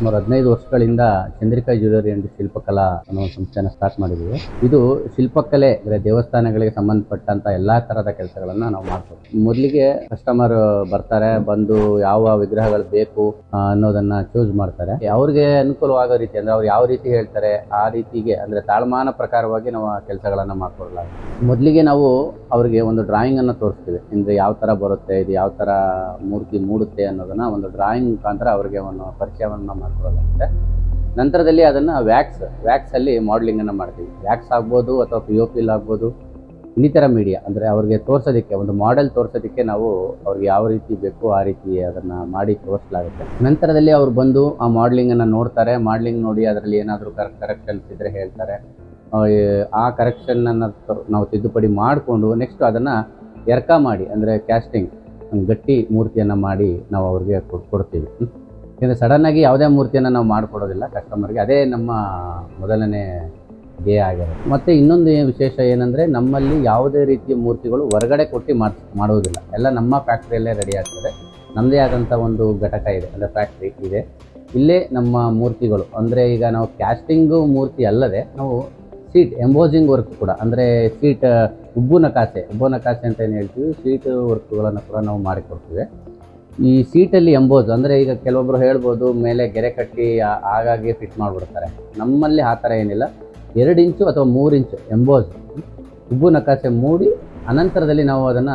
ಸುಮಾರು ಹದಿನೈದು ವರ್ಷಗಳಿಂದ ಚಂದ್ರಿಕಾ ಜ್ಯುವೆಲರಿ ಅಂಡ್ ಶಿಲ್ಪಕಲಾ ಅನ್ನೋ ಒಂದು ಸಂಸ್ಥೆನ ಸ್ಟಾರ್ಟ್ ಮಾಡಿದ್ದೀವಿ ಇದು ಶಿಲ್ಪಕಲೆ ಅಂದರೆ ದೇವಸ್ಥಾನಗಳಿಗೆ ಸಂಬಂಧಪಟ್ಟಂತ ಎಲ್ಲಾ ತರದ ಕೆಲಸಗಳನ್ನ ನಾವು ಮಾಡ್ತೀವಿ ಮೊದಲಿಗೆ ಕಸ್ಟಮರ್ ಬರ್ತಾರೆ ಬಂದು ಯಾವ ವಿಗ್ರಹಗಳು ಬೇಕು ಆ, ಅನ್ನೋದನ್ನ ಚೂಸ್ ಮಾಡ್ತಾರೆ ಅವ್ರಿಗೆ ಅನುಕೂಲವಾಗೋ ರೀತಿ ಅಂದ್ರೆ ಅವ್ರು ಯಾವ ರೀತಿ ಹೇಳ್ತಾರೆ ಆ ರೀತಿಗೆ ಅಂದ್ರೆ ತಾಳ್ಮಾನ ಪ್ರಕಾರವಾಗಿ ನಾವು ಆ ಕೆಲಸಗಳನ್ನ ಮಾಡ್ಕೊಡ್ಲಾಗುತ್ತೆ ಮೊದಲಿಗೆ ನಾವು ಅವರಿಗೆ ಒಂದು ಡ್ರಾಯಿಂಗ್ ಅನ್ನ ತೋರಿಸ್ತೀವಿ ಅಂದ್ರೆ ಯಾವ ತರ ಬರುತ್ತೆ ಇದು ಯಾವ ತರ ಮೂರ್ತಿ ಮೂಡುತ್ತೆ ಅನ್ನೋದನ್ನ ಒಂದು ಡ್ರಾಯಿಂಗ್ ಮುಖಾಂತರ ಅವರಿಗೆ ಒಂದು ಪರಿಚಯವನ್ನ ಮಾಡ್ಕೊಡಲಾಗುತ್ತೆ ನಂತರದಲ್ಲಿ ಅದನ್ನ ವ್ಯಾಕ್ಸ್ ವ್ಯಾಕ್ಸ್ ಅಲ್ಲಿ ಮಾಡಲಿಂಗ್ ಅನ್ನ ಮಾಡ್ತೀವಿ ವ್ಯಾಕ್ಸ್ ಆಗ್ಬೋದು ಅಥವಾ ಪಿ ಒ ಪಿಲ್ ಆಗ್ಬೋದು ಇನ್ನಿತರ ಮೀಡಿಯಾ ಅಂದ್ರೆ ಅವ್ರಿಗೆ ತೋರ್ಸೋದಕ್ಕೆ ಒಂದು ಮಾಡೆಲ್ ತೋರ್ಸೋದಕ್ಕೆ ನಾವು ಅವ್ರಿಗೆ ಯಾವ ರೀತಿ ಬೇಕು ಆ ರೀತಿ ಅದನ್ನ ಮಾಡಿ ತೋರಿಸಲಾಗುತ್ತೆ ನಂತರದಲ್ಲಿ ಅವ್ರು ಬಂದು ಆ ಮಾಡಲಿಂಗ್ ಅನ್ನ ನೋಡ್ತಾರೆ ಮಾಡಲಿಂಗ್ ನೋಡಿ ಅದರಲ್ಲಿ ಏನಾದರೂ ಕರೆಕ್ಷನ್ಸ್ ಇದ್ರೆ ಹೇಳ್ತಾರೆ ಆ, ಆ ಕರೆಕ್ಷನ್ ಅನ್ನ ತ- ನಾವು ತಿದ್ದುಪಡಿ ಮಾಡಿಕೊಂಡು ನೆಕ್ಸ್ಟ್ ಅದನ್ನ ಎರ್ಕ ಮಾಡಿ ಅಂದ್ರೆ ಕ್ಯಾಸ್ಟಿಂಗ್ ಗಟ್ಟಿ ಮೂರ್ತಿಯನ್ನ ಮಾಡಿ ನಾವು ಅವ್ರಿಗೆ ಕೊಡ್- ಕೊಡ್ತೀವಿ ಹ್ಮ್. ಯಾಕಂದ್ರೆ ಸಡನ್ ಆಗಿ ಯಾವುದೇ ಮೂರ್ತಿಯನ್ನ ನಾವು ಮಾಡಿಕೊಡೋದಿಲ್ಲ ಕಸ್ಟಮರ್ಗೆ ಅದೇ ನಮ್ಮ ಮೊದಲನೇ ಧ್ಯೇಯ ಆಗಿರುತ್ತೆ ಮತ್ತೆ ಇನ್ನೊಂದು ಏನ್ ವಿಶೇಷ ಏನಂದ್ರೆ ನಮ್ಮಲ್ಲಿ ಯಾವುದೇ ರೀತಿಯ ಮೂರ್ತಿಗಳು ಹೊರಗಡೆ ಕೊಟ್ಟು ಮಾಡ್ ಮಾಡುವುದಿಲ್ಲ ಎಲ್ಲ ನಮ್ಮ ಫ್ಯಾಕ್ಟ್ರಿಯಲ್ಲೇ ರೆಡಿ ಆಗ್ತದೆ ನಮ್ಮದೇ ಆದಂಥ ಒಂದು ಘಟಕ ಇದೆ ಅಂದರೆ ಫ್ಯಾಕ್ಟ್ರಿ ಇದೆ ಇಲ್ಲೇ ನಮ್ಮ ಮೂರ್ತಿಗಳು ಅಂದರೆ ಈಗ ನಾವು ಕ್ಯಾಸ್ಟಿಂಗು ಮೂರ್ತಿ ಅಲ್ಲದೆ ನಾವು ಸೀಟ್ ಎಂಬೋಸಿಂಗ್ ವರ್ಕ್ ಕೂಡ ಅಂದರೆ ಸೀಟ್ ಉಬ್ಬು ನಕಾಸೆ ಉಬ್ಬು ನಕಾಸೆ ಅಂತ ಏನು ಹೇಳ್ತೀವಿ ಸೀಟ್ ವರ್ಕ್ಗಳನ್ನು ಕೂಡ ನಾವು ಮಾಡಿಕೊಡ್ತೀವಿ ಈ ಸೀಟಲ್ಲಿ ಎಂಬೋಸ್ ಅಂದರೆ ಈಗ ಕೆಲವೊಬ್ರು ಹೇಳ್ಬೋದು ಮೇಲೆ ಗೆರೆ ಕಟ್ಟಿ ಆ- ಆಗಾಗ್ಗೆ ಫಿಟ್ ಮಾಡಿಬಿಡ್ತಾರೆ ನಮ್ಮಲ್ಲಿ ಆ ಥರ ಏನಿಲ್ಲ ಎರಡು ಇಂಚು ಅಥವಾ ಮೂರು ಇಂಚು ಎಂಬೋಸ್ ಉಬ್ಬು ನಕಾಸೆ ಮೂಡಿ ಅನಂತರದಲ್ಲಿ ನಾವು ಅದನ್ನು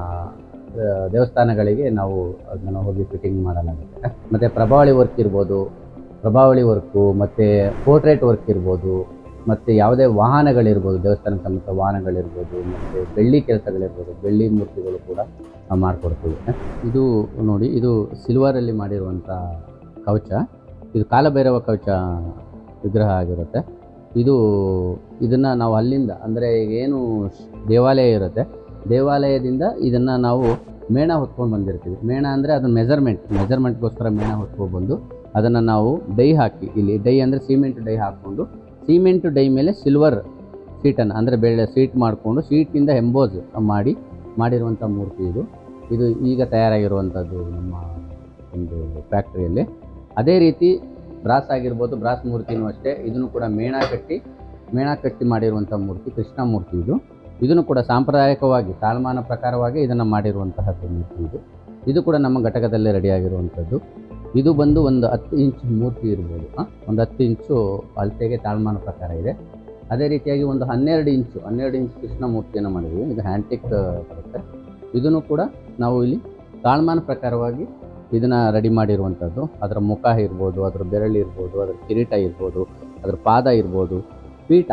ದೇವಸ್ಥಾನಗಳಿಗೆ ನಾವು ಅದನ್ನು ಹೋಗಿ ಫಿಟ್ಟಿಂಗ್ ಮಾಡಲಾಗುತ್ತೆ ಮತ್ತು ಪ್ರಭಾವಳಿ ವರ್ಕ್ ಇರ್ಬೋದು ಪ್ರಭಾವಳಿ ವರ್ಕು ಮತ್ತು ಪೋರ್ಟ್ರೇಟ್ ವರ್ಕ್ ಇರ್ಬೋದು ಮತ್ತು ಯಾವುದೇ ವಾಹನಗಳಿರ್ಬೋದು ದೇವಸ್ಥಾನಕ್ಕೆ ಸಂಬಂಧ ವಾಹನಗಳಿರ್ಬೋದು ಮತ್ತು ಬೆಳ್ಳಿ ಕೆಲಸಗಳಿರ್ಬೋದು ಬೆಳ್ಳಿ ಮೂರ್ತಿಗಳು ಕೂಡ ನಾವು ಮಾಡಿಕೊಡ್ತೀವಿ ಇದು ನೋಡಿ ಇದು ಸಿಲ್ವರಲ್ಲಿ ಮಾಡಿರುವಂಥ ಕವಚ ಇದು ಕಾಲಭೈರವ ಕವಚ ವಿಗ್ರಹ ಆಗಿರುತ್ತೆ ಇದು ಇದನ್ನು ನಾವು ಅಲ್ಲಿಂದ ಅಂದರೆ ಏನು ಶ್- ದೇವಾಲಯ ಇರುತ್ತೆ ದೇವಾಲಯದಿಂದ ಇದನ್ನು ನಾವು ಮೇಣ ಹೊತ್ಕೊಂಡು ಬಂದಿರ್ತೀವಿ ಮೇಣ ಅಂದರೆ ಅದನ್ನ ಮೆಜರ್ಮೆಂಟ್ ಮೆಜರ್ಮೆಂಟ್ಗೋಸ್ಕರ ಮೇಣ ಹೊತ್ಕೊಂಡು ಬಂದು ಅದನ್ನು ನಾವು ಡೈ ಹಾಕಿ ಇಲ್ಲಿ ಡೈ ಅಂದರೆ ಸಿಮೆಂಟ್ ಡೈ ಹಾಕ್ಕೊಂಡು ಸಿಮೆಂಟ್ ಡೈ ಮೇಲೆ ಸಿಲ್ವರ್ ಸೀಟನ್ನು ಅಂದರೆ ಬೆಳ್ಳೆ ಸೀಟ್ ಮಾಡಿಕೊಂಡು ಸೀಟಿಂದ ಎಂಬೋಸ್ ಮಾಡಿ ಮಾಡಿರುವಂಥ ಮೂರ್ತಿ ಇದು ಇದು ಈಗ ತಯಾರಾಗಿರುವಂಥದ್ದು ನಮ್ಮ ಒಂದು ಫ್ಯಾಕ್ಟ್ರಿಯಲ್ಲಿ ಅದೇ ರೀತಿ ಬ್ರಾಸ್ ಆಗಿರ್ಬೋದು ಬ್ರಾಸ್ ಮೂರ್ತಿನೂ ಅಷ್ಟೇ ಇದನ್ನು ಕೂಡ ಮೇಣ ಕಟ್ಟಿ ಮೇಣ ಕಟ್ಟಿ ಮಾಡಿರುವಂಥ ಮೂರ್ತಿ ಕೃಷ್ಣ ಮೂರ್ತಿ ಇದು ಇದನ್ನು ಕೂಡ ಸಾಂಪ್ರದಾಯಿಕವಾಗಿ ತಾಳ್ಮಾನ ಪ್ರಕಾರವಾಗಿ ಇದನ್ನು ಮಾಡಿರುವಂತಹದ್ದು ಮೂರ್ತಿ ಇದು ಇದು ಕೂಡ ನಮ್ಮ ಘಟಕದಲ್ಲೇ ರೆಡಿಯಾಗಿರುವಂಥದ್ದು ಇದು ಬಂದು ಒಂದು ಹತ್ತು ಇಂಚ್ ಮೂರ್ತಿ ಇರ್ಬೋದು ಆ, ಒಂದು ಹತ್ತು ಇಂಚು ಅಳತೆಗೆ ತಾಳ್ಮಾನ ಪ್ರಕಾರ ಇದೆ ಅದೇ ರೀತಿಯಾಗಿ ಒಂದು ಹನ್ನೆರಡು ಇಂಚು ಹನ್ನೆರಡು ಇಂಚ್ ಕೃಷ್ಣ ಮೂರ್ತಿಯನ್ನು ಮಾಡಿದ್ವಿ ಇದು ಹ್ಯಾಂಟಿಕ್ ಬರುತ್ತೆ ಇದನ್ನು ಕೂಡ ನಾವು ಇಲ್ಲಿ ತಾಳ್ಮಾನ ಪ್ರಕಾರವಾಗಿ ಇದನ್ನು ರೆಡಿ ಮಾಡಿರುವಂಥದ್ದು ಅದರ ಮುಖ ಇರ್ಬೋದು ಅದರ ಬೆರಳು ಇರ್ಬೋದು ಅದರ ಕಿರೀಟ ಇರ್ಬೋದು ಅದರ ಪಾದ ಇರ್ಬೋದು ಪೀಠ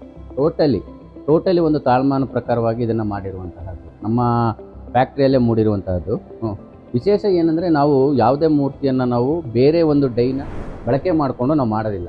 ಟೋಟಲಿ ಟೋಟಲಿ ಒಂದು ತಾಳ್ಮಾನ ಪ್ರಕಾರವಾಗಿ ಇದನ್ನು ಮಾಡಿರುವಂತಹದ್ದು ನಮ್ಮ ಫ್ಯಾಕ್ಟ್ರಿಯಲ್ಲೇ ಮೂಡಿರುವಂತಹದ್ದು ಹ್ಮ್. ವಿಶೇಷ ಏನಂದರೆ ನಾವು ಯಾವುದೇ ಮೂರ್ತಿಯನ್ನು ನಾವು ಬೇರೆ ಒಂದು ಡೈನ ಬಳಕೆ ಮಾಡಿಕೊಂಡು ನಾವು ಮಾಡೋದಿಲ್ಲ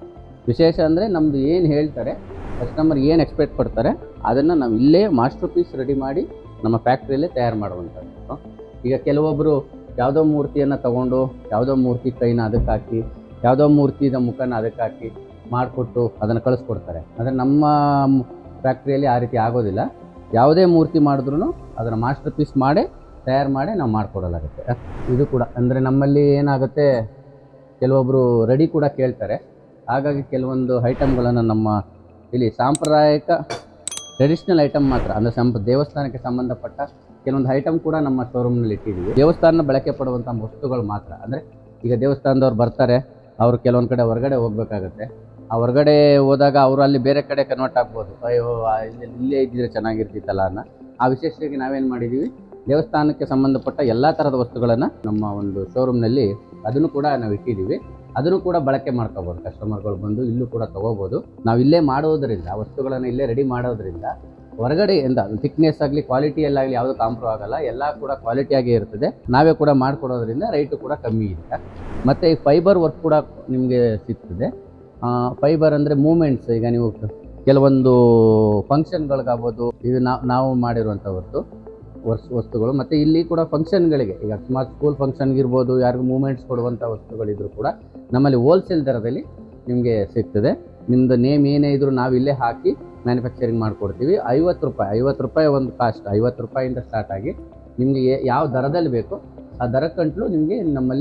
ವಿಶೇಷ ಅಂದರೆ ನಮ್ಮದು ಏನು ಹೇಳ್ತಾರೆ ಕಸ್ಟಮರ್ ಏನು ಎಕ್ಸ್ಪೆಕ್ಟ್ ಪಡ್ತಾರೆ ಅದನ್ನು ನಾವು ಇಲ್ಲೇ ಮಾಸ್ಟರ್ ಪೀಸ್ ರೆಡಿ ಮಾಡಿ ನಮ್ಮ ಫ್ಯಾಕ್ಟ್ರಿಯಲ್ಲೇ ತಯಾರು ಮಾಡುವಂಥದ್ದು ಹ್ಮ್. ಈಗ ಕೆಲವೊಬ್ಬರು ಯಾವುದೋ ಮೂರ್ತಿಯನ್ನು ತಗೊಂಡು ಯಾವುದೋ ಮೂರ್ತಿ ಕೈನ ಅದಕ್ಕೆ ಹಾಕಿ ಯಾವುದೋ ಮೂರ್ತಿದ ಮುಖನ ಅದಕ್ಕೆ ಹಾಕಿ ಮಾಡಿಕೊಟ್ಟು ಅದನ್ನು ಕಳಿಸ್ಕೊಡ್ತಾರೆ ಆದರೆ ನಮ್ಮ ಫ್ಯಾಕ್ಟ್ರಿಯಲ್ಲಿ ಆ ರೀತಿ ಆಗೋದಿಲ್ಲ ಯಾವುದೇ ಮೂರ್ತಿ ಮಾಡಿದ್ರು ಅದನ್ನು ಮಾಸ್ಟರ್ ಪೀಸ್ ಮಾಡೇ ತಯಾರು ಮಾಡಿ ನಾವು ಮಾಡಿಕೊಡಲಾಗುತ್ತೆ ಇದು ಕೂಡ ಅಂದರೆ ನಮ್ಮಲ್ಲಿ ಏನಾಗುತ್ತೆ ಕೆಲವೊಬ್ಬರು ರೆಡಿ ಕೂಡ ಕೇಳ್ತಾರೆ ಹಾಗಾಗಿ ಕೆಲವೊಂದು ಐಟಮ್ಗಳನ್ನು ನಮ್ಮ ಇಲ್ಲಿ ಸಾಂಪ್ರದಾಯಿಕ ಟ್ರೆಡಿಷ್ನಲ್ ಐಟಮ್ ಮಾತ್ರ ಅಂದರೆ ಸಂಪ ದೇವಸ್ಥಾನಕ್ಕೆ ಸಂಬಂಧಪಟ್ಟ ಕೆಲವೊಂದು ಐಟಮ್ ಕೂಡ ನಮ್ಮ ಶೋರೂಮ್ನಲ್ಲಿ ಇಟ್ಟಿದ್ದೀವಿ ದೇವಸ್ಥಾನ ಬಳಕೆ ಪಡುವಂಥ ವಸ್ತುಗಳು ಮಾತ್ರ ಅಂದರೆ ಈಗ ದೇವಸ್ಥಾನದವ್ರು ಬರ್ತಾರೆ ಅವರು ಕೆಲವೊಂದು ಕಡೆ ಹೊರಗಡೆ ಹೋಗ್ಬೇಕಾಗತ್ತೆ ಆ ಹೊರಗಡೆ ಹೋದಾಗ ಅವರು ಅಲ್ಲಿ ಬೇರೆ ಕಡೆ ಕನ್ವರ್ಟ್ ಆಗ್ಬೋದು ಅಯ್ಯೋ ಆ ಇಲ್ಲಿ ಇಲ್ಲೇ ಇದ್ದಿದ್ರೆ ಚೆನ್ನಾಗಿರ್ತಿತ್ತಲ್ಲ ಅನ್ನೋ ಆ ವಿಶೇಷವಾಗಿ ನಾವೇನು ಮಾಡಿದ್ದೀವಿ ದೇವಸ್ಥಾನಕ್ಕೆ ಸಂಬಂಧಪಟ್ಟ ಎಲ್ಲ ಥರದ ವಸ್ತುಗಳನ್ನು ನಮ್ಮ ಒಂದು ಶೋರೂಮ್ನಲ್ಲಿ ಅದನ್ನು ಕೂಡ ನಾವು ಇಟ್ಟಿದ್ದೀವಿ ಅದನ್ನು ಕೂಡ ಬಳಕೆ ಮಾಡ್ಕೋಬೋದು ಕಸ್ಟಮರ್ಗಳು ಬಂದು ಇಲ್ಲೂ ಕೂಡ ತಗೋಬೋದು ನಾವು ಇಲ್ಲೇ ಮಾಡೋದ್ರಿಂದ ಆ ವಸ್ತುಗಳನ್ನು ಇಲ್ಲೇ ರೆಡಿ ಮಾಡೋದ್ರಿಂದ ಹೊರಗಡೆಯಿಂದ ಥಿಕ್ನೆಸ್ ಆಗಲಿ ಕ್ವಾಲಿಟಿಯಲ್ಲಾಗಲಿ ಯಾವುದು ಕಾಂಪ್ರೋ ಆಗಲ್ಲ ಎಲ್ಲ ಕೂಡ ಕ್ವಾಲಿಟಿಯಾಗೇ ಇರ್ತದೆ ನಾವೇ ಕೂಡ ಮಾಡಿಕೊಡೋದ್ರಿಂದ ರೈಟು ಕೂಡ ಕಮ್ಮಿ ಇದೆ ಮತ್ತು ಈ ಫೈಬರ್ ವರ್ಕ್ ಕೂಡ ನಿಮಗೆ ಸಿಗ್ತದೆ ಫೈಬರ್ ಅಂದರೆ ಮೂಮೆಂಟ್ಸ್ ಈಗ ನೀವು ಕೆಲವೊಂದು ಫಂಕ್ಷನ್ಗಳಿಗಾಗ್ಬೋದು ಇದು ನಾವು ನಾವು ಮಾಡಿರುವಂಥ ವಸ್ತು ವಸ್ ವಸ್ತುಗಳು ಮತ್ತು ಇಲ್ಲಿ ಕೂಡ ಫಂಕ್ಷನ್ಗಳಿಗೆ ಈಗ ಅಕಸ್ಮಾತ್ ಸ್ಕೂಲ್ ಫಂಕ್ಷನ್ಗಿರ್ಬೋದು ಯಾರಿಗೂ ಮೂಮೆಂಟ್ಸ್ ಕೊಡುವಂಥ ವಸ್ತುಗಳಿದ್ರು ಕೂಡ ನಮ್ಮಲ್ಲಿ ಹೋಲ್ಸೇಲ್ ದರದಲ್ಲಿ ನಿಮಗೆ ಸಿಗ್ತದೆ ನಿಮ್ಮದು ನೇಮ್ ಏನೇ ಇದ್ರೂ ನಾವು ಇಲ್ಲೇ ಹಾಕಿ ಮ್ಯಾನುಫ್ಯಾಕ್ಚರಿಂಗ್ ಮಾಡಿಕೊಡ್ತೀವಿ ಐವತ್ತು ರೂಪಾಯಿ ಐವತ್ತು ರೂಪಾಯಿ ಒಂದು ಕಾಸ್ಟ್ ಐವತ್ತು ರೂಪಾಯಿಂದ ಸ್ಟಾರ್ಟ್ ಆಗಿ ನಿಮಗೆ ಯಾವ ದರದಲ್ಲಿ ಬೇಕೋ ಆ ದರಕ್ಕಂಟ್ಲು ನಿಮಗೆ ನಮ್ಮಲ್ಲಿ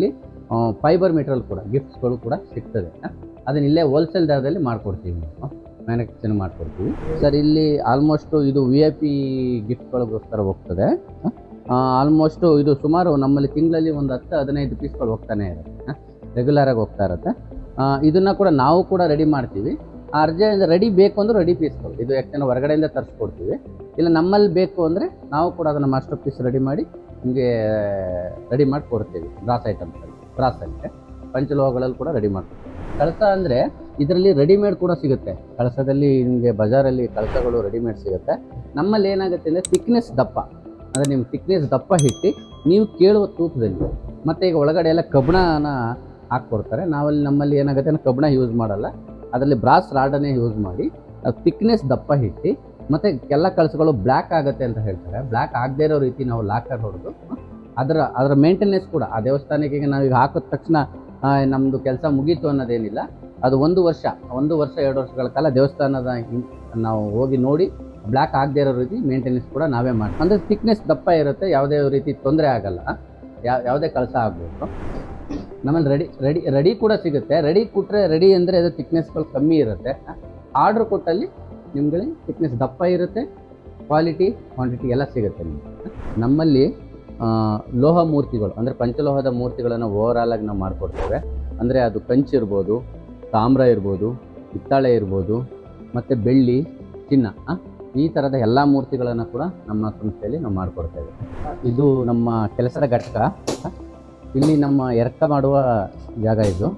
ಫೈಬರ್ ಮೆಟೀರಿಯಲ್ ಕೂಡ ಗಿಫ್ಟ್ಸ್ಗಳು ಕೂಡ ಸಿಗ್ತದೆ ಆ, ಅದನ್ನ ಇಲ್ಲೇ ಹೋಲ್ಸೇಲ್ ದರದಲ್ಲಿ ಮಾಡಿಕೊಡ್ತೀವಿ ನಾವು ಮ್ಯಾನುಫ್ಯಾಕ್ಚರಿಂಗ್ ಮಾಡಿಕೊಡ್ತೀವಿ ಸರ್ ಇಲ್ಲಿ ಆಲ್ಮೋಸ್ಟು ಇದು ವಿ ಐ ಪಿ ಗಿಫ್ಟ್ಗಳಿಗೋಸ್ಕರ ಹೋಗ್ತದೆ ಆಲ್ಮೋಸ್ಟು ಇದು ಸುಮಾರು ನಮ್ಮಲ್ಲಿ ತಿಂಗಳಲ್ಲಿ ಒಂದು ಹತ್ತು ಹದಿನೈದು ಪೀಸ್ಗಳು ಹೋಗ್ತಾನೆ ಇರುತ್ತೆ ರೆಗ್ಯುಲರಾಗಿ ಹೋಗ್ತಾ ಇರುತ್ತೆ ಆ, ಇದನ್ನ ಕೂಡ ನಾವು ಕೂಡ ರೆಡಿ ಮಾಡ್ತೀವಿ ಅರ್ಜೆಂಟ್ ರೆಡಿ ಬೇಕು ಅಂದ್ರೆ ರೆಡಿ ಪೀಸ್ಗಳು ಇದು ಯಾಕೆಂದ್ರೆ ಹೊರಗಡೆಯಿಂದ ತರಿಸ್ಕೊಡ್ತೀವಿ ಇಲ್ಲ ನಮ್ಮಲ್ಲಿ ಬೇಕು ಅಂದರೆ ನಾವು ಕೂಡ ಅದನ್ನು ಮಾಸ್ಟರ್ ಪೀಸ್ ರೆಡಿ ಮಾಡಿ ನಿಮಗೆ ರೆಡಿ ಮಾಡಿ ಕೊಡ್ತೀವಿ ಬ್ರಾಸ್ ಐಟಮ್ಸಲ್ಲಿ ಬ್ರಾಸಲ್ಲಿ ಪಂಚಲೋಹಗಳಲ್ಲಿ ಕೂಡ ರೆಡಿ ಮಾಡ್ತೀವಿ ಕಳಸ ಅಂದರೆ ಇದರಲ್ಲಿ ರೆಡಿಮೇಡ್ ಕೂಡ ಸಿಗುತ್ತೆ ಕಳಸದಲ್ಲಿ ನಿಮಗೆ ಬಜಾರಲ್ಲಿ ಕಳಸಗಳು ರೆಡಿಮೇಡ್ ಸಿಗುತ್ತೆ ನಮ್ಮಲ್ಲಿ ಏನಾಗುತ್ತೆ ಅಂದರೆ ಥಿಕ್ನೆಸ್ ದಪ್ಪ ಅಂದರೆ ನಿಮ್ಮ ಥಿಕ್ನೆಸ್ ದಪ್ಪ ಹಿಟ್ಟು ನೀವು ಕೇಳುವ ತೂಕದಲ್ಲಿ ಮತ್ತು ಈಗ ಒಳಗಡೆ ಎಲ್ಲ ಕಬ್ಬಣನ ಹಾಕ್ಕೊಡ್ತಾರೆ ನಾವಲ್ಲಿ ನಮ್ಮಲ್ಲಿ ಏನಾಗುತ್ತೆ ಅಂದ್ರೆ ಕಬ್ಬಣ ಯೂಸ್ ಮಾಡಲ್ಲ ಅದರಲ್ಲಿ ಬ್ರಾಸ್ ರಾಡನ್ನೇ ಯೂಸ್ ಮಾಡಿ ಥಿಕ್ನೆಸ್ ದಪ್ಪ ಹಿಟ್ಟು ಮತ್ತು ಎಲ್ಲ ಕಳಸಗಳು ಬ್ಲ್ಯಾಕ್ ಆಗುತ್ತೆ ಅಂತ ಹೇಳ್ತಾರೆ ಬ್ಲ್ಯಾಕ್ ಆಗದೇ ಇರೋ ರೀತಿ ನಾವು ಲಾಕರ್ ಹೊಡೆದು ಅದರ ಅದರ ಮೇಂಟೆನೆನ್ಸ್ ಕೂಡ ಆ ದೇವಸ್ಥಾನಕ್ಕೆ ಈಗ ನಾವೀಗ ಹಾಕಿದ ತಕ್ಷಣ ನಮ್ಮದು ಕೆಲಸ ಮುಗೀತು ಅನ್ನೋದೇನಿಲ್ಲ ಅದು ಒಂದು ವರ್ಷ ಒಂದು ವರ್ಷ ಎರಡು ವರ್ಷಗಳ ಕಾಲ ದೇವಸ್ಥಾನದ ಹಿಂ- ನಾವು ಹೋಗಿ ನೋಡಿ ಬ್ಲ್ಯಾಕ್ ಆಗದೇ ಇರೋ ರೀತಿ ಮೇಂಟೆನೆನ್ಸ್ ಕೂಡ ನಾವೇ ಮಾಡಿ ಅಂದರೆ ಥಿಕ್ನೆಸ್ ದಪ್ಪ ಇರುತ್ತೆ ಯಾವುದೇ ರೀತಿ ತೊಂದರೆ ಆಗಲ್ಲ ಯಾವ ಯಾವುದೇ ಕೆಲಸ ಆಗ್ಬೋದು ನಮ್ಮಲ್ಲಿ ರೆಡಿ ರೆಡಿ ರೆಡಿ ಕೂಡ ಸಿಗುತ್ತೆ ರೆಡಿ ಕೊಟ್ಟರೆ ರೆಡಿ ಅಂದರೆ ಅದು ಥಿಕ್ನೆಸ್ಗಳು ಕಮ್ಮಿ ಇರುತ್ತೆ ಆರ್ಡ್ರ್ ಕೊಟ್ಟಲ್ಲಿ ನಿಮ್ಗಳಿಗೆ ಥಿಕ್ನೆಸ್ ದಪ್ಪ ಇರುತ್ತೆ ಕ್ವಾಲಿಟಿ ಕ್ವಾಂಟಿಟಿ ಎಲ್ಲ ಸಿಗುತ್ತೆ ನಿಮಗೆ ನಮ್ಮಲ್ಲಿ ಆ, ಲೋಹ ಮೂರ್ತಿಗಳು ಅಂದರೆ ಪಂಚಲೋಹದ ಮೂರ್ತಿಗಳನ್ನು ಓವರಾಲ್ ಆಗಿ ನಾವು ಮಾಡಿಕೊಡ್ತೇವೆ ಅಂದರೆ ಅದು ಕಂಚು ಇರ್ಬೋದು ತಾಮ್ರ ಇರ್ಬೋದು ಹಿತ್ತಾಳೆ ಇರ್ಬೋದು ಮತ್ತು ಬೆಳ್ಳಿ ಚಿನ್ನ ಆ, ಈ ಥರದ ಎಲ್ಲ ಮೂರ್ತಿಗಳನ್ನು ಕೂಡ ನಮ್ಮ ಸಂಸ್ಥೆಯಲ್ಲಿ ನಾವು ಮಾಡಿಕೊಡ್ತೇವೆ ಇದು ನಮ್ಮ ಕೆಲಸದ ಘಟಕ ಆ, ಇಲ್ಲಿ ನಮ್ಮ ಎರಕ ಮಾಡುವ ಜಾಗ ಇದು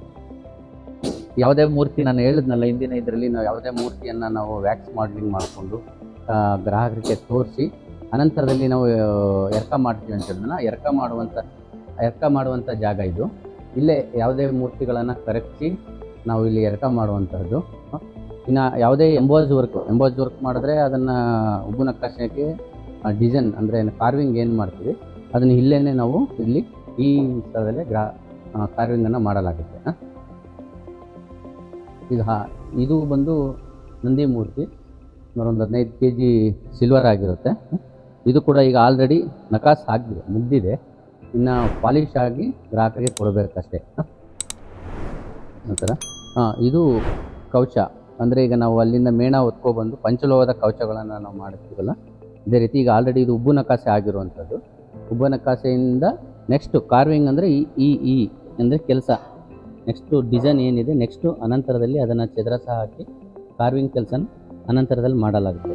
ಯಾವುದೇ ಮೂರ್ತಿ ನಾನು ಹೇಳಿದ್ನಲ್ಲ ಹಿಂದಿನ ಇದರಲ್ಲಿ ನಾವು ಯಾವುದೇ ಮೂರ್ತಿಯನ್ನು ನಾವು ವ್ಯಾಕ್ಸ್ ಮಾಡಲಿಂಗ್ ಮಾಡಿಕೊಂಡು ಗ್ರಾಹಕರಿಗೆ ತೋರಿಸಿ ಅನಂತರದಲ್ಲಿ ನಾವು ಆ, ಎರಕ ಮಾಡ್ತೀವಿ ಅಂತ ಹೇಳಿದ್ನಲ್ಲ ಎರಕ ಮಾಡುವಂಥ ಎರಕ ಮಾಡುವಂಥ ಜಾಗ ಇದು ಇಲ್ಲೇ ಯಾವುದೇ ಮೂರ್ತಿಗಳನ್ನು ಕರಗಿಸಿ ನಾವು ಇಲ್ಲಿ ಎರಕ ಮಾಡುವಂಥದ್ದು ಆ, ಇನ್ನು ಯಾವುದೇ ಎಂಬೋಜ್ ವರ್ಕ್ ಎಂಬೋಜ್ ವರ್ಕ್ ಮಾಡಿದ್ರೆ ಅದನ್ನು ಉಬ್ಬು ನಕಾಶೆಗೆ ಡಿಸೈನ್ ಅಂದರೆ ಕಾರ್ವಿಂಗ್ ಏನು ಮಾಡ್ತೀವಿ ಅದನ್ನು ಇಲ್ಲೇನೆ ನಾವು ಇಲ್ಲಿ ಈ ಸ್ಥಳದಲ್ಲೇ ಗ್ರಾ ಕಾರ್ವಿಂಗನ್ನು ಮಾಡಲಾಗುತ್ತೆ ಆ. ಈಗ ಹಾ- ಇದು ಬಂದು ನಂದಿ ಮೂರ್ತಿ ಸುಮಾರು ಒಂದು ಹದಿನೈದು ಕೆ ಜಿ ಸಿಲ್ವರ್ ಆಗಿರುತ್ತೆ ಇದು ಕೂಡ ಈಗ ಆಲ್ರೆಡಿ ನಕಾಸ್ ಆಗಿದೆ ಮುಗ್ದಿದೆ ಇನ್ನು ಪಾಲಿಶ್ ಆಗಿ ಗ್ರಾಹಕರಿಗೆ ಕೊಡಬೇಕಷ್ಟೇ ನಂತರ ಹಾಂ ಇದು ಕವಚ ಅಂದರೆ ಈಗ ನಾವು ಅಲ್ಲಿಂದ ಮೇಣ ಹೊತ್ಕೊಬಂದು ಪಂಚಲೋಹದ ಕವಚಗಳನ್ನು ನಾವು ಮಾಡ್ತೀವಲ್ಲ ಇದೇ ರೀತಿ ಈಗ ಆಲ್ರೆಡಿ ಇದು ಉಬ್ಬು ನಕಾಸೆ ಆಗಿರುವಂಥದ್ದು ಉಬ್ಬು ನಕಾಸೆಯಿಂದ ನೆಕ್ಸ್ಟು ಕಾರ್ವಿಂಗ್ ಅಂದರೆ ಈ ಈ ಈ ಅಂದರೆ ಕೆಲಸ ನೆಕ್ಸ್ಟು ಡಿಸೈನ್ ಏನಿದೆ ನೆಕ್ಸ್ಟು ಅನಂತರದಲ್ಲಿ ಅದನ್ನು ಚದರಸ ಹಾಕಿ ಕಾರ್ವಿಂಗ್ ಕೆಲಸನ ಅನಂತರದಲ್ಲಿ ಮಾಡಲಾಗುತ್ತೆ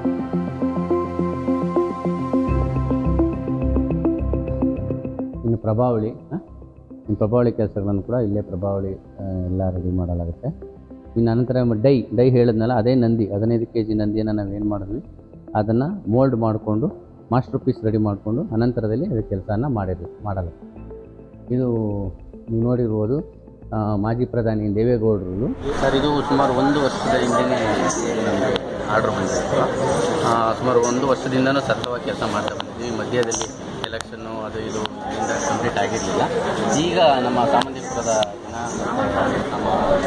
ಇನ್ನು ಪ್ರಭಾವಳಿ ಆ? ಇನ್ನು ಪ್ರಭಾವಳಿ ಕೆಲಸಗಳನ್ನು ಕೂಡ ಇಲ್ಲೇ ಪ್ರಭಾವಳಿ ಆ, ಎಲ್ಲ ರೆಡಿ ಮಾಡಲಾಗುತ್ತೆ ಇನ್ನು ಅನಂತರ ಡೈ ಡೈ ಹೇಳಿದ್ನಲ್ಲ ಅದೇ ನಂದಿ ಹದಿನೈದು ಕೆ ಜಿ ನಂದಿಯನ್ನು ನಾವು ಏನು ಮಾಡಿದ್ವಿ ಅದನ್ನು ಮೋಲ್ಡ್ ಮಾಡಿಕೊಂಡು ಮಾಸ್ಟರ್ ಪೀಸ್ ರೆಡಿ ಮಾಡಿಕೊಂಡು ಅನಂತರದಲ್ಲಿ ಅದು ಕೆಲಸನ ಮಾಡಿದ್ವಿ ಮಾಡಲಾಗುತ್ತೆ ಇದು ನೀವು ನೋಡಿರ್ಬೋದು ಆ, ಮಾಜಿ ಪ್ರಧಾನಿ ದೇವೇಗೌಡರು ಸರ್ ಇದು ಸುಮಾರು ಒಂದು ವರ್ಷದ ಹಿಂದೆನೇ ನಮಗೆ ಆರ್ಡ್ರ್ ಬಂದಿತ್ತು ಆ, ಸುಮಾರು ಒಂದು ವರ್ಷದಿಂದನೂ ಸತತವಾಗಿ ಕೆಲಸ ಮಾಡ್ತಾ ಬಂದಿದ್ವಿ ಮಧ್ಯದಲ್ಲಿ ಎಲೆಕ್ಷನ್ನು ಅದು ಇದು ಇದರಿಂದ ಕಂಪ್ಲೀಟ್ ಆಗಿರಲಿಲ್ಲ ಈಗ ನಮ್ಮ ಸಾಮಂತಿಪುರದ ಜನ ನಮ್ಮ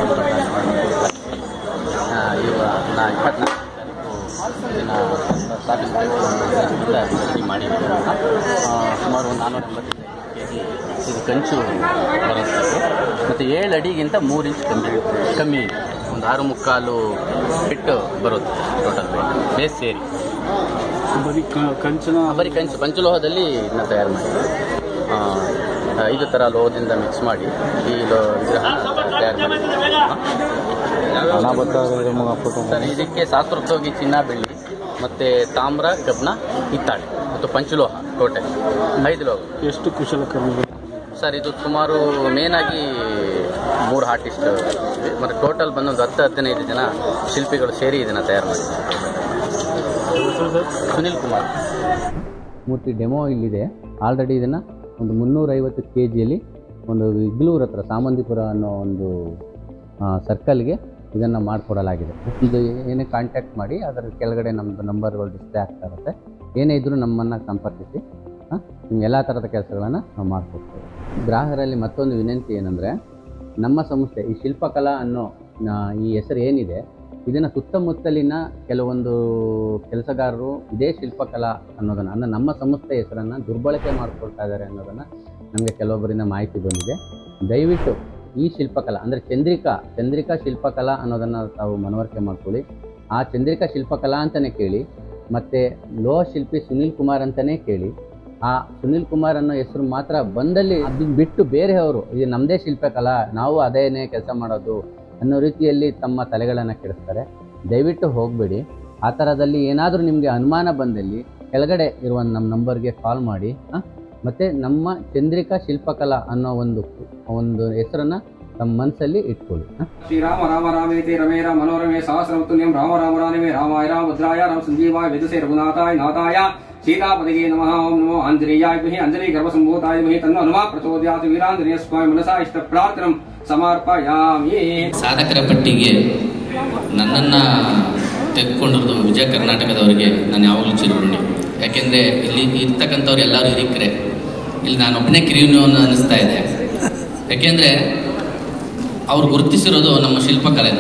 ಆ, ಇವ ನಾ ಇಪ್ಪತ್ನಾಲ್ಕು ತಾರೀಕು ಇದನ್ನು ಸ್ಥಾಪಿಸಬೇಕು ಅನ್ನೋ ಉದ್ದೇಶದಿಂದ ರೆಡಿ ಮಾಡಿದ್ದೀವಿ ಆ, ಸುಮಾರು ಒಂದು ನಾನ್ನೂರ ಎಂಬತ್ತೈದು ಕೆ ಜಿ ಇದು ಕಂಚು ಬರುತ್ತೆ ಮತ್ತು ಏಳು ಅಡಿಗಿಂತ ಮೂರು ಇಂಚ್ ಕಮ್ಮಿ ಕಮ್ಮಿ ಇದೆ ಒಂದು ಆರು ಮುಕ್ಕಾಲು ಹಿಟ್ಟು ಬರುತ್ತೆ ಟೋಟಲ್ ವೇಟ್ ಬೇಸ್ ಸೇರಿ ಬರೀ ಕ- ಕಂಚನ ಬರೀ ಕಂಚು ಪಂಚಲೋಹದಲ್ಲಿ ಇದನ್ನ ತಯಾರು ಮಾಡಿದ್ದೀವಿ ಆ, ಐದು ಥರ ಲೋಹದಿಂದ ಮಿಕ್ಸ್ ಮಾಡಿ ಈ ಲೋ ವಿಗ್ರಹ ತಯಾರು ಮಾಡಿದ್ದೀವಿ ಅನಾಹುತ ಸರ್ ಇದಕ್ಕೆ ಶಾಸ್ತ್ರೋಕ್ತವಾಗಿ ಚಿನ್ನ ಬೆಳ್ಳಿ ಮತ್ತು ತಾಮ್ರ ಕಬ್ಣ ಹಿತ್ತಾಳೆ ಮತ್ತು ಪಂಚಲೋಹ ಟೋಟಲ್ ಐದು ಲೋಹ ಎಷ್ಟು ಕುಶಲಕರ್ಮಿಗಳು ಸರ್ ಇದು ಸುಮಾರು ಮೇನಾಗಿ ಮೂರು ಆರ್ಟಿಸ್ಟ್ ಮತ್ತು ಟೋಟಲ್ ಬಂದು ಒಂದು ಹತ್ತು ಹದಿನೈದು ಜನ ಶಿಲ್ಪಿಗಳು ಸೇರಿ ಇದನ್ನು ತಯಾರು ಮಾಡಿದ್ದಾರೆ ಸುನಿಲ್ ಕುಮಾರ್ ಮೂರ್ತಿ ಡೆಮೋ ಇಲ್ಲಿದೆ ಆಲ್ರೆಡಿ ಇದನ್ನು ಒಂದು ಮುನ್ನೂರೈವತ್ತು ಕೆ ಜಿಯಲ್ಲಿ ಒಂದು ಇಗ್ಲೂರ್ ಹತ್ರ ಸಾಮಂತಿಪುರ ಅನ್ನೋ ಒಂದು ಸರ್ಕಲ್ಗೆ ಇದನ್ನು ಮಾಡಿಕೊಡಲಾಗಿದೆ ಇದು ಏನೇ ಕಾಂಟ್ಯಾಕ್ಟ್ ಮಾಡಿ ಅದರ ಕೆಳಗಡೆ ನಮ್ಮದು ನಂಬರ್ಗಳು ಡಿಸ್ಪ್ಲೇ ಆಗ್ತಾ ಇರುತ್ತೆ ಏನೇ ಇದ್ದರೂ ನಮ್ಮನ್ನು ಸಂಪರ್ಕಿಸಿ ಆ, ನಿಮ್ಗೆ ಎಲ್ಲ ಥರದ ಕೆಲಸಗಳನ್ನು ನಾವು ಮಾಡಿಕೊಡ್ತೇವೆ ಗ್ರಾಹಕರಲ್ಲಿ ಮತ್ತೊಂದು ವಿನಂತಿ ಏನಂದರೆ ನಮ್ಮ ಸಂಸ್ಥೆ ಈ ಶಿಲ್ಪಕಲಾ ಅನ್ನೋ ನ- ಈ ಹೆಸರು ಏನಿದೆ ಇದನ್ನು ಸುತ್ತಮುತ್ತಲಿನ ಕೆಲವೊಂದು ಕೆಲಸಗಾರರು ಇದೇ ಶಿಲ್ಪಕಲಾ ಅನ್ನೋದನ್ನು ಅಂದರೆ ನಮ್ಮ ಸಂಸ್ಥೆ ಹೆಸರನ್ನು ದುರ್ಬಳಕೆ ಮಾಡಿಕೊಳ್ತಾ ಇದ್ದಾರೆ ಅನ್ನೋದನ್ನು ನಮಗೆ ಕೆಲವೊಬ್ಬರಿಂದ ಮಾಹಿತಿ ಬಂದಿದೆ ದಯವಿಟ್ಟು ಈ ಶಿಲ್ಪಕಲಾ ಅಂದರೆ ಚಂದ್ರಿಕಾ ಚಂದ್ರಿಕಾ ಶಿಲ್ಪಕಲಾ ಅನ್ನೋದನ್ನು ತಾವು ಮನವರಿಕೆ ಮಾಡ್ಕೊಳ್ಳಿ ಆ ಚಂದ್ರಿಕಾ ಶಿಲ್ಪಕಲಾ ಅಂತಲೇ ಕೇಳಿ ಮತ್ತು ಲೋಹ ಶಿಲ್ಪಿ ಸುನೀಲ್ ಕುಮಾರ್ ಅಂತಲೇ ಕೇಳಿ ಆ ಸುನೀಲ್ ಕುಮಾರ್ ಅನ್ನೋ ಹೆಸರು ಮಾತ್ರ ಬಂದಲ್ಲಿ ಅದನ್ನ ಬಿಟ್ಟು ಬೇರೆಯವರು ಇದು ನಮ್ಮದೇ ಶಿಲ್ಪಕಲಾ ನಾವು ಅದೇನೇ ಕೆಲಸ ಮಾಡೋದು ಅನ್ನೋ ರೀತಿಯಲ್ಲಿ ತಮ್ಮ ತಲೆಗಳನ್ನು ಕೆಡಿಸ್ತಾರೆ ದಯವಿಟ್ಟು ಹೋಗಬೇಡಿ ಆ ಥರದಲ್ಲಿ ಏನಾದರೂ ನಿಮಗೆ ಅನುಮಾನ ಬಂದಲ್ಲಿ ಕೆಳಗಡೆ ಇರುವ ನಮ್ಮ ನಂಬರ್ಗೆ ಕಾಲ್ ಮಾಡಿ ಆ? ಮತ್ತೆ ನಮ್ಮ ಚಂದ್ರಿಕಾ ಶಿಲ್ಪಕಲಾ ಅನ್ನೋ ಒಂದು ಒಂದು ಹೆಸರನ್ನ ತಮ್ಮ ಮನಸ್ಸಲ್ಲಿ ಇಟ್ಕೊಳ್ಳಿ ಆ? ಶ್ರೀರಾಮ ರಾಮ ರಾಮೇತಿ ರಮೇ ರಾಮ ಮನೋರಮೆ ಸಹಸ್ರವತುಲ್ಯಂ ರಾಮ ರಾಮ ರಾಮೇ ರಾಮಾಯ ರಾಮ ಭದ್ರಾಯ ರಾಮ ಸಂಜೀವಾಯ ವಿದುಸೆ ರಘುನಾಥಾಯ ನಾಥಾಯ ಸೀತಾಪದಿಗೆ ನಮಃ ಓಂ ನಮೋ ಆಂಜನೇಯಾಯ ವಿಮಹಿ ಅಂಜಲಿ ಗರ್ಭಸಂಭೂತಾಯ ವಿಮಹಿ ತನ್ನ ಹನುಮ ಪ್ರಚೋದಯಾತಿ ವೀರಾಂಜನೇಯ ಸ್ವಾಮಿ ಮನಸಾ ಇಷ್ಟ ಪ್ರಾರ್ಥನಂ ಸಮರ್ಪಯಾಮಿ ಸಾಧಕರ ಪಟ್ಟಿಗೆ ನನ್ನನ್ನು ತೆಗೆದುಕೊಂಡಿರೋದು ವಿಜಯ ಕರ್ನಾಟಕದವರಿಗೆ ನಾನು ಯಾವಾಗಲೂ ಚಿರುಗುಣಿ ಯಾಕೆಂದರೆ ಇಲ್ಲಿ ಇರ್ತಕ್ಕಂಥವ್ರು ಎಲ್ಲರೂ ಹಿರಿಕರೆ ಇಲ್ಲಿ ನಾನು ಒಬ್ಬನೇ ಕಿರಿಯನು ಅನ್ನೋ ಅನ್ನಿಸ್ತಾ ಇದೆ ಯಾಕೆಂದರೆ ಅವ್ರು ಗುರುತಿಸಿರೋದು ನಮ್ಮ ಶಿಲ್ಪಕಲೆನ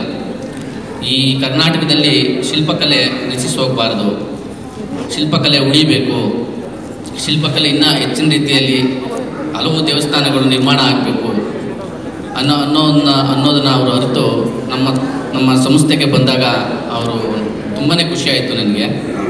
ಈ ಕರ್ನಾಟಕದಲ್ಲಿ ಶಿಲ್ಪಕಲೆ ನಶಿಸಿ ಹೋಗಬಾರ್ದು ಶಿಲ್ಪಕಲೆ ಉಳಿಬೇಕು ಶಿಲ್ಪಕಲೆ ಇನ್ನೂ ಹೆಚ್ಚಿನ ರೀತಿಯಲ್ಲಿ ಹಲವು ದೇವಸ್ಥಾನಗಳು ನಿರ್ಮಾಣ ಆಗಬೇಕು ಅನ್ನೋ ಅನ್ನೋದನ್ನ ಅನ್ನೋದನ್ನ ಅವರು ಅರಿತು ನಮ್ಮ ನಮ್ಮ ಸಂಸ್ಥೆಗೆ ಬಂದಾಗ ಅವರು ತುಂಬಾ ಖುಷಿಯಾಯಿತು ನನಗೆ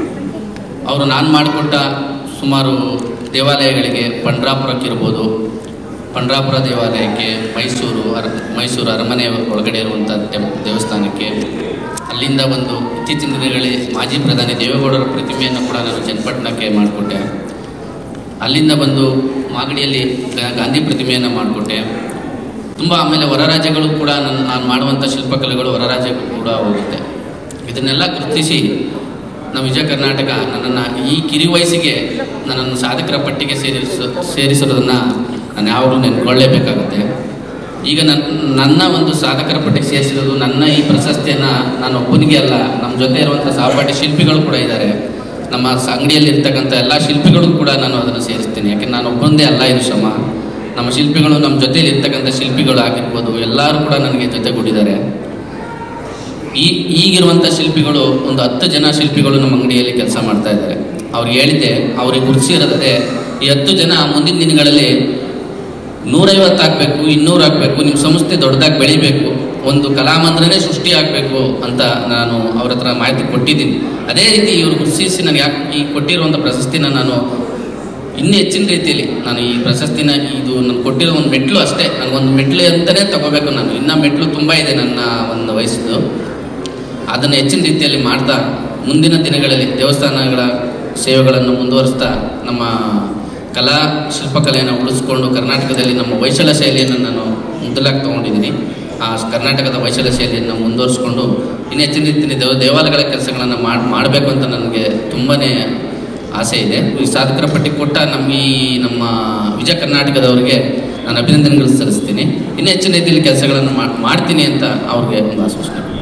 ಅವರು ನಾನು ಮಾಡಿಕೊಟ್ಟ ಸುಮಾರು ದೇವಾಲಯಗಳಿಗೆ ಪಂಡ್ರಾಪುರಕ್ಕಿರ್ಬೋದು ಪಂಡ್ರಾಪುರ ದೇವಾಲಯಕ್ಕೆ ಮೈಸೂರು ಅರ ಮೈಸೂರು ಅರಮನೆ ಒಳಗಡೆ ಇರುವಂಥ ದೇವ- ದೇವಸ್ಥಾನಕ್ಕೆ ಅಲ್ಲಿಂದ ಒಂದು ಇತ್ತೀಚಿನ ದಿನಗಳಲ್ಲಿ ಮಾಜಿ ಪ್ರಧಾನಿ ದೇವೇಗೌಡರ ಪ್ರತಿಮೆಯನ್ನು ಕೂಡ ನಾನು ಚನ್ನಪಟ್ಟಣಕ್ಕೆ ಮಾಡಿಕೊಟ್ಟೆ ಅಲ್ಲಿಂದ ಬಂದು ಮಾಗಡಿಯಲ್ಲಿ ಗಾ- ಗಾಂಧಿ ಪ್ರತಿಮೆಯನ್ನು ಮಾಡಿಕೊಟ್ಟೆ ತುಂಬ ಆಮೇಲೆ ಹೊರ ರಾಜ್ಯಗಳು ಕೂಡ ನನ್ನ ನಾನು ಮಾಡುವಂಥ ಶಿಲ್ಪಕಲೆಗಳು ಹೊರ ರಾಜ್ಯಗಳು ಕೂಡ ಹೋಗುತ್ತೆ ಇದನ್ನೆಲ್ಲ ಗುರುತಿಸಿ ನಮ್ಮ ವಿಜಯ ಕರ್ನಾಟಕ ನನ್ನನ್ನು ಈ ಕಿರಿ ವಯಸ್ಸಿಗೆ ನನ್ನನ್ನು ಸಾಧಕರ ಪಟ್ಟಿಗೆ ಸೇರಿಸ ಸೇರಿಸಿರೋದನ್ನು ನಾನು ಯಾವಾಗಲೂ ನೆನ್ಕೊಳ್ಳೇಬೇಕಾಗುತ್ತೆ ಈಗ ನನ್ನ ನನ್ನ ಒಂದು ಸಾಧಕರ ಪಟ್ಟಿಗೆ ಸೇರಿಸಿರೋದು ನನ್ನ ಈ ಪ್ರಶಸ್ತಿಯನ್ನು ನಾನು ಒಬ್ಬನಿಗೆ ಅಲ್ಲ ನಮ್ಮ ಜೊತೆ ಇರುವಂಥ ಸಹಪಾಠಿ ಶಿಲ್ಪಿಗಳು ಕೂಡ ಇದ್ದಾರೆ ನಮ್ಮ ಸ- ಅಂಗಡಿಯಲ್ಲಿ ಇರ್ತಕ್ಕಂಥ ಎಲ್ಲ ಶಿಲ್ಪಿಗಳು ಕೂಡ ನಾನು ಅದನ್ನು ಸೇರಿಸ್ತೀನಿ ಯಾಕೆ ನಾನು ಒಬ್ಬಂದೇ ಅಲ್ಲ ಇದು ಶ್ರಮ ನಮ್ಮ ಶಿಲ್ಪಿಗಳು ನಮ್ಮ ಜೊತೆಯಲ್ಲಿ ಇರ್ತಕ್ಕಂಥ ಶಿಲ್ಪಿಗಳು ಆಗಿರ್ಬೋದು ಎಲ್ಲರೂ ಕೂಡ ನನಗೆ ಜೊತೆಗೂಡಿದ್ದಾರೆ ಈ ಈಗಿರುವಂಥ ಶಿಲ್ಪಿಗಳು ಒಂದು ಹತ್ತು ಜನ ಶಿಲ್ಪಿಗಳು ನಮ್ಮ ಅಂಗಡಿಯಲ್ಲಿ ಕೆಲಸ ಮಾಡ್ತಾ ಇದ್ದಾರೆ ಅವ್ರಿಗೆ ಹೇಳಿದ್ದೆ ಅವ್ರಿಗೆ ಗುರುತಿಸಿರೋದೇ ಈ ಹತ್ತು ಜನ ಮುಂದಿನ ದಿನಗಳಲ್ಲಿ ನೂರೈವತ್ತು ಆಗಬೇಕು ಇನ್ನೂರು ಆಗಬೇಕು ನಿಮ್ಮ ಸಂಸ್ಥೆ ದೊಡ್ಡದಾಗಿ ಬೆಳಿಬೇಕು ಒಂದು ಕಲಾಮಂದಿರನೇ ಸೃಷ್ಟಿ ಆಗಬೇಕು ಅಂತ ನಾನು ಅವ್ರ ಹತ್ರ ಮಾಹಿತಿ ಕೊಟ್ಟಿದ್ದೀನಿ ಅದೇ ರೀತಿ ಇವರು ಗುರುತಿಸಿ ನನಗೆ ಯಾಕೆ ಈ ಕೊಟ್ಟಿರುವಂಥ ಪ್ರಶಸ್ತಿನ ನಾನು ಇನ್ನೂ ಹೆಚ್ಚಿನ ರೀತಿಯಲ್ಲಿ ನಾನು ಈ ಪ್ರಶಸ್ತಿನ ಇದು ನಾನು ಕೊಟ್ಟಿರೋ ಒಂದು ಮೆಟ್ಲು ಅಷ್ಟೇ ನನಗೊಂದು ಮೆಟ್ಲು ಅಂತಲೇ ತಗೋಬೇಕು ನಾನು ಇನ್ನೂ ಮೆಟ್ಲು ತುಂಬ ಇದೆ ನನ್ನ ಒಂದು ವಯಸ್ಸು ಅದನ್ನು ಹೆಚ್ಚಿನ ರೀತಿಯಲ್ಲಿ ಮಾಡ್ತಾ ಮುಂದಿನ ದಿನಗಳಲ್ಲಿ ದೇವಸ್ಥಾನಗಳ ಸೇವೆಗಳನ್ನು ಮುಂದುವರಿಸ್ತಾ ನಮ್ಮ ಕಲಾ ಶಿಲ್ಪಕಲೆಯನ್ನು ಉಳಿಸ್ಕೊಂಡು ಕರ್ನಾಟಕದಲ್ಲಿ ನಮ್ಮ ವೈಶಾಲ ಶೈಲಿಯನ್ನು ನಾನು ಮುಂದಲಾಗಿ ತೊಗೊಂಡಿದ್ದೀನಿ ಆ ಕರ್ನಾಟಕದ ವೈಶಾಲ ಶೈಲಿಯನ್ನು ಮುಂದುವರಿಸ್ಕೊಂಡು ಇನ್ನು ಹೆಚ್ಚಿನ ರೀತಿಯಲ್ಲಿ ದೇವ ದೇವಾಲಯಗಳ ಕೆಲಸಗಳನ್ನು ಮಾಡಿ ಮಾಡಬೇಕು ಅಂತ ನನಗೆ ತುಂಬಾ ಆಸೆ ಇದೆ ಈ ಸಾಧಕರ ಪಟ್ಟಿ ಕೊಟ್ಟ ನಮ್ಮ ಈ ನಮ್ಮ ವಿಜಯ ಕರ್ನಾಟಕದವರಿಗೆ ನಾನು ಅಭಿನಂದನೆಗಳು ಸಲ್ಲಿಸ್ತೀನಿ ಇನ್ನು ಹೆಚ್ಚಿನ ರೀತಿಯಲ್ಲಿ ಕೆಲಸಗಳನ್ನು ಮಾಡ್ತೀನಿ ಅಂತ ಅವ್ರಿಗೆ ಒಂದು ಆಶ್ವಾಸನೆ